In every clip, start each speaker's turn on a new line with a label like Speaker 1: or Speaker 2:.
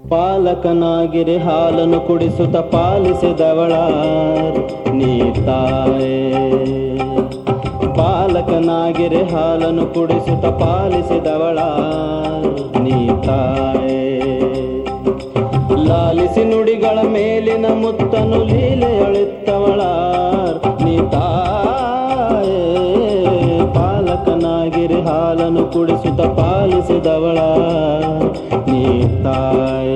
Speaker 1: ಪಾಲಕನಾಗಿರಿ ಹಾಲನ್ನು ಕುಡಿಸುತ್ತ ಪಾಲಿಸಿದವಳ ನೀ ತಾಯೇ ಪಾಲಕನಾಗಿರಿ ಹಾಲನ್ನು ಕುಡಿಸುತ್ತ ಪಾಲಿಸಿದವಳ ನೀ ತಾಯೇ ಲಾಲಿಸಿ ನುಡಿಗಳ ಮೇಲಿನ ಮುತ್ತನು ಲೀಲೆಯೊಳಿತ್ತವಳ ನೀ ತಾಯೇ ಪಾಲಕನಾಗಿರಿ ಹಾಲನ್ನು ಕುಡಿಸುತ್ತ ಪಾಲಿಸಿದವಳ ನೀ ತಾಯೇ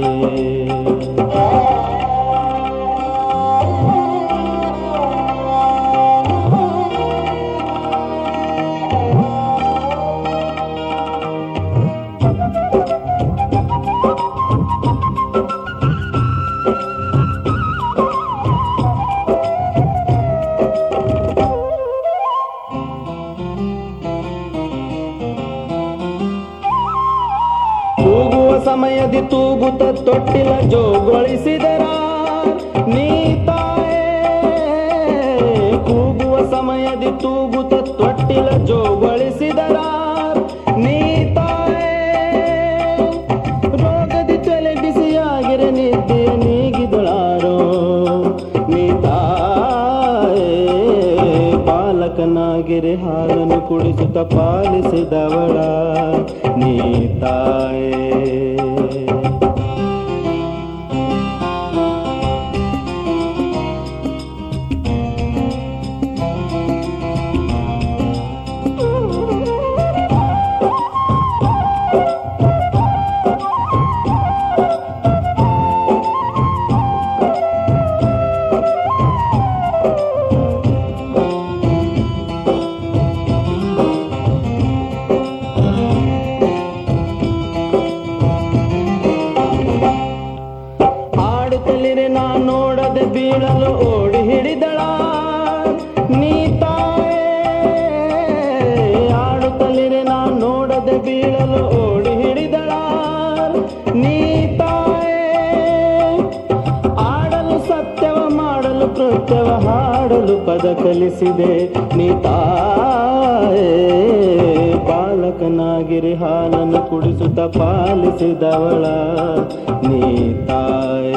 Speaker 1: ಕೂಗುವ ಸಮಯದಿ ತೂಗುತ್ತ ತೊಟ್ಟಿಲ ಜೋಗೊಳಿಸಿದರ ನೀ ತಾಯೇ ಕೂಗುವ ಸಮಯದಿ ತೂಗುತ್ತ ತೊಟ್ಟಿಲ ಜೋಗೊಳಿಸಿದರ ನೀ ತಾಯೇ ರೋಗದಿ ತಲೆ ಬಿಸಿಯಾಗಿರೆ ನಿದ್ದೆ ನೀಗಿದಳಾರೋ ನೀ ತಾಯೇ ಪಾಲಕನಾಗಿರೆ ಹಾಲನ್ನು ಕುಡಿಸುತ್ತ ಪಾಲಿಸಿದವಳ ನೀ ತಾಯೇ ಆಡುತ್ತಲಿರೆ ನಾ ನೋಡದೆ ಬೀಳಲು ಓಡಿ ಹಿಡಿದಳ ನೀ ತಾಯೇ ಆಡುತ್ತಲಿರೆ ನಾ ನೋಡದೆ ಬೀಳಲು ಓಡಿ ಹಿಡಿದಳ ನೀ ತಾಯೇ ಆಡಲು ಸತ್ಯವ ಮಾಡಲು ಕೃತ್ಯವ ಹಾಡಲು ಪದ ಕಲಿಸಿದೆ ನೀ ತಾಯೇ ಬಾಲಕನಾಗಿರಿ ಹಾಲನ್ನು ಕುಡಿಸುತ್ತ ಪಾಲಿಸಿದವಳ ನೀ ತಾಯೇ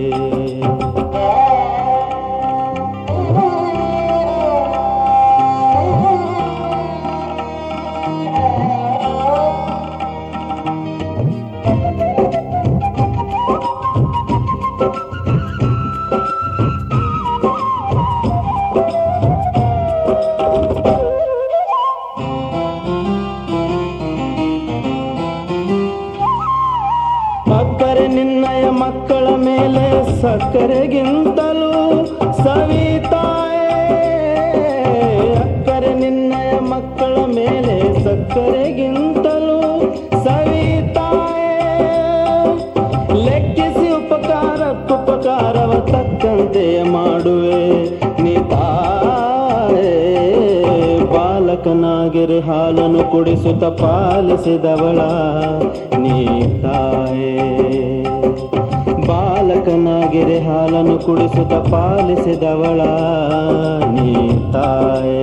Speaker 1: ಅಕ್ಕರೆ ನಿನ್ನಯ ಮಕ್ಕಳ ಮೇಲೆ ಸಕ್ಕರೆಗಿಂತಲೂ ಸವಿತಾಯೇ ಅಕ್ಕರೆ ನಿನ್ನಯ ಮಕ್ಕಳ ಮೇಲೆ ಸಕ್ಕರೆಗಿಂತಲೂ ಸವಿತಾಯೇ ಲೆಕ್ಕಿಸಿ ಉಪಕಾರಕ್ಕುಪಕಾರವ ತಕ್ಕಂತೆ ಮಾಡುವೆ ನೀ ತಾಯೇ ಬಾಲಕನಾಗಿರಿ ಹಾಲನ್ನು ಕುಡಿಸುತ್ತ ಪಾಲಿಸಿದವಳ ನೀ ತಾಯೇ ಬಾಲಕನಾಗಿರಿ ಹಾಲನ್ನು ಕುಡಿಸುತ್ತ ಪಾಲಿಸಿದವಳ ನೀ ತಾಯೇ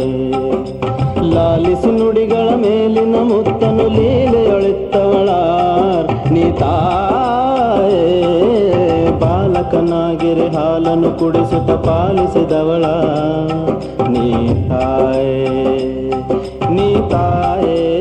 Speaker 1: ಲಾಲಿಸು ನುಡಿಗಳ ಮೇಲಿನ ಮುತ್ತನು ಲೀಲೆಯೊಳಿತ್ತವಳ ನೀ ತಾಯೇ ಬಾಲಕನಾಗಿರಿ ಹಾಲನ್ನು ಕುಡಿಸುತ್ತ ಪಾಲಿಸಿದವಳ ನೀ ತಾಯೇ ನೀ ತಾಯೇ